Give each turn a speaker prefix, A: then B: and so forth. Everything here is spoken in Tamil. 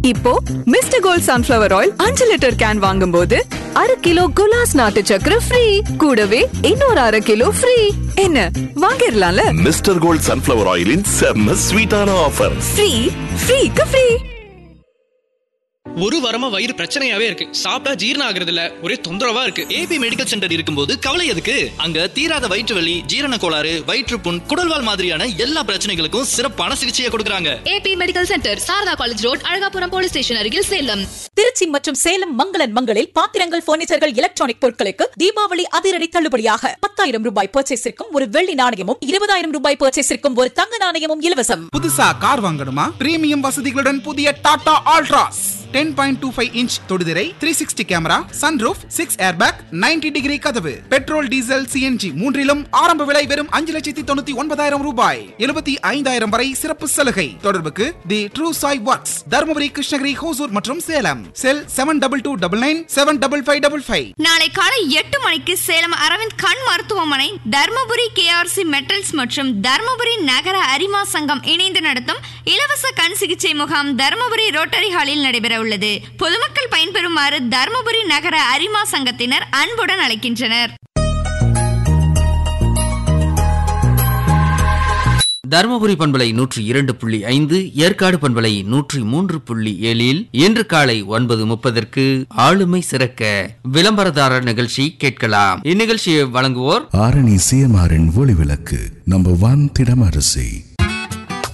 A: இப்போ மிஸ்டர் கோல்ட் சன்ஃபிளவர் ஆயில் அஞ்சு லிட்டர் கேன் வாங்கும்போது அரை கிலோ குலாஸ் நாட்டு சக்கரை ஃப்ரீ கூடவே இன்னொரு அரை கிலோ ஃப்ரீ என்ன வாங்கிடலாம்ல
B: மிஸ்டர் கோல்ட் சன்ஃபிளவர் ஆயிலின் செம்ம ஸ்வீட்டான ஆஃபர்
A: ஃப்ரீ ஃப்ரீக்கு ஃப்ரீ
C: ஒரு வாரமா வயிறு பிரச்சனையாவே இருக்கு சாப்பிட்டா ஜீரணம் ஆகுறது இல்ல ஒரே தொந்தரவா இருக்கு
D: ஏபி மெடிக்கல் சென்டர் இருக்கும்போது கவலை எதுக்கு அங்க தீராத வயிற்று வலி ஜீரண கோளாறு வயிற்றுப்புண் குடல்வால் மாதிரியான எல்லா பிரச்சனைகளுக்கும் சிறப்பான சிகிச்சையை கொடுக்கறாங்க
E: AB medical centre Sharada college road Alagapuram police station அருகில் சேலம்
F: திருச்சி மற்றும் சேலம் மங்களன் மங்களில் பாத்திரங்கள் பர்னிச்சர்கள் எலக்ட்ரானிக் பொருட்களுக்கு தீபாவளி அதிரடி தள்ளுபடியாக பத்தாயிரம் ரூபாய் பர்ச்சேஸிற்கும் ஒரு வெள்ளி நாணயமும் இருபதாயிரம் ரூபாய் பர்ச்சேஸிற்கும் ஒரு தங்க நாணயமும் இலவசம்
G: புதுசா கார் வாங்கணுமா பிரீமியம் வசதிகளுடன் புதிய Tata Altroz ten point two five inch தொடுதிரை three sixty camera sunroof six airbag 90 degree கதவு பெட்ரோல் டீசல் சிஎன்ஜி மூன்றிலும் ஆரம்ப விலை வெறும் அஞ்சு லட்சத்தி தொண்ணூத்தி ஒன்பதாயிரம் ரூபாய் எழுபத்தி ஐந்தாயிரம் வரை சிறப்பு சலுகை தொடர்புக்கு the true Sai works Dharmapuri Krishnagiri Hosur மற்றும் Salem cell seven double two double nine seven double five double five
H: நாளை காலை எட்டு மணிக்கு சேலம் அரவிந்த் கண் மருத்துவமனை தர்மபுரி கேஆர்சி மெட்டல்ஸ் மற்றும் தர்மபுரி நகர அரிமா சங்கம் இணைந்து நடத்தும் இலவச கண் சிகிச்சை முகாம் தர்மபுரி ரோட்டரி ஹாலில் நடைபெற உள்ளது பொதுமக்கள் பயன்பெறுமாறு தர்மபுரி நகர அரிமா சங்கத்தினர் அன்புடன் அழைக்கின்றனர்
I: தருமபுரி பண்பலை நூற்றி இரண்டு புள்ளி ஐந்து ஏற்காடு பண்பலை நூற்றி மூன்று புள்ளி ஏழில் இன்று காலை ஒன்பது முப்பதற்கு ஆளுமை சிறக்க விளம்பரதாரர் நிகழ்ச்சி கேட்கலாம் இந்நிகழ்ச்சியை வழங்குவோர்
J: ஆரணி சிஎம்ஆரின் ஒளி விளக்கு நம்பர் ஒன் திடமரசி